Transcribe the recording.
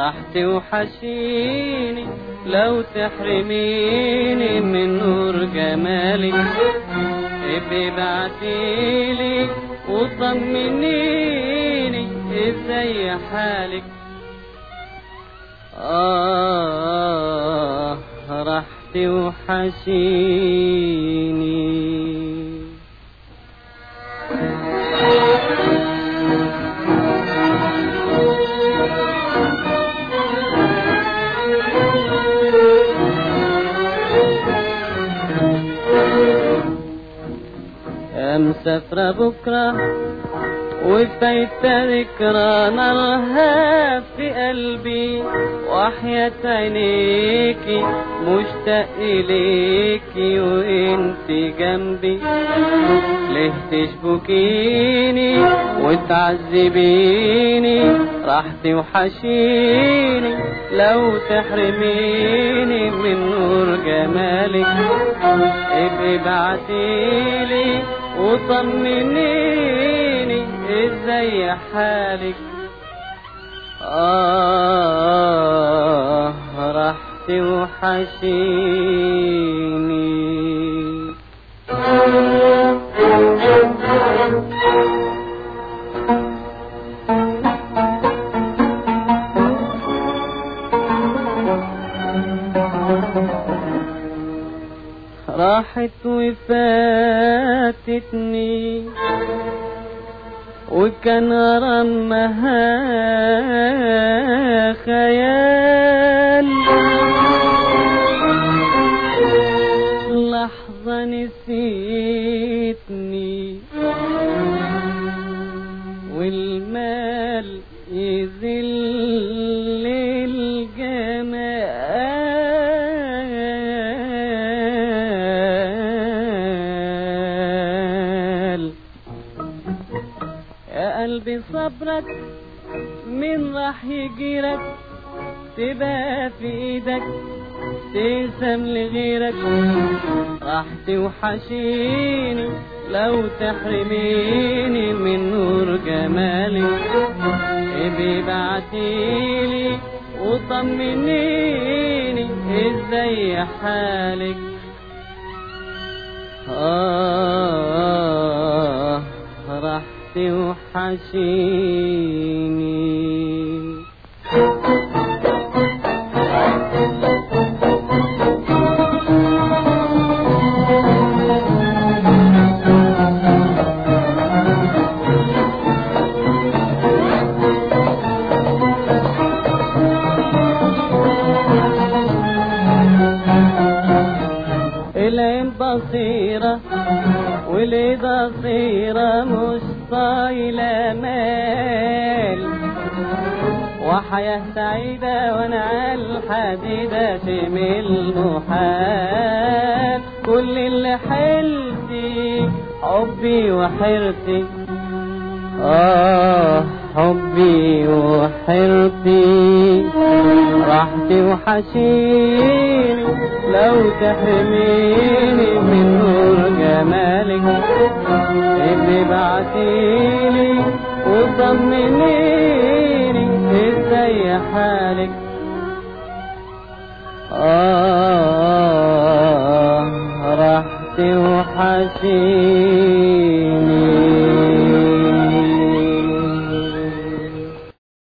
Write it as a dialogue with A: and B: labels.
A: راح توحشيني لو تحرميني من نور جمالك ابقي بعتيلي وطمنيني ازاي حالك آه راح توحشيني يا مسافرة بكرة وفايت ذكرى نارها في قلبي وحياة عينيكي مشتاق إليكي وانت جنبي ليه تشبكيني وتعذبيني راح توحشيني لو تحرميني من نور جمالك ابقي بعتيلي وطمنيني ازاي حالك آه راح توحشيني راحت وفاتتني وكان رمها خيال لحظة نسيتني والمال يذل الجمال يا قلبي صبرك من راح يجيلك تبقى في ايدك تقسم لغيرك راح توحشيني لو تحرميني من نور جمالك ابي بعتيلي وطمنيني ازاي حالك آه راح توحشيني العين بصيرة واليد قصيرة مش طايلة مال وحياة سعيدة وانا على الحديدة شمل محال كل اللي حلتي حبي وحيرتي آه حبي وحيرتي راح توحشيني لو تحرميني من نور جمالك ابني بعتيلي وطمنيني ازاي حالك آه راح توحشيني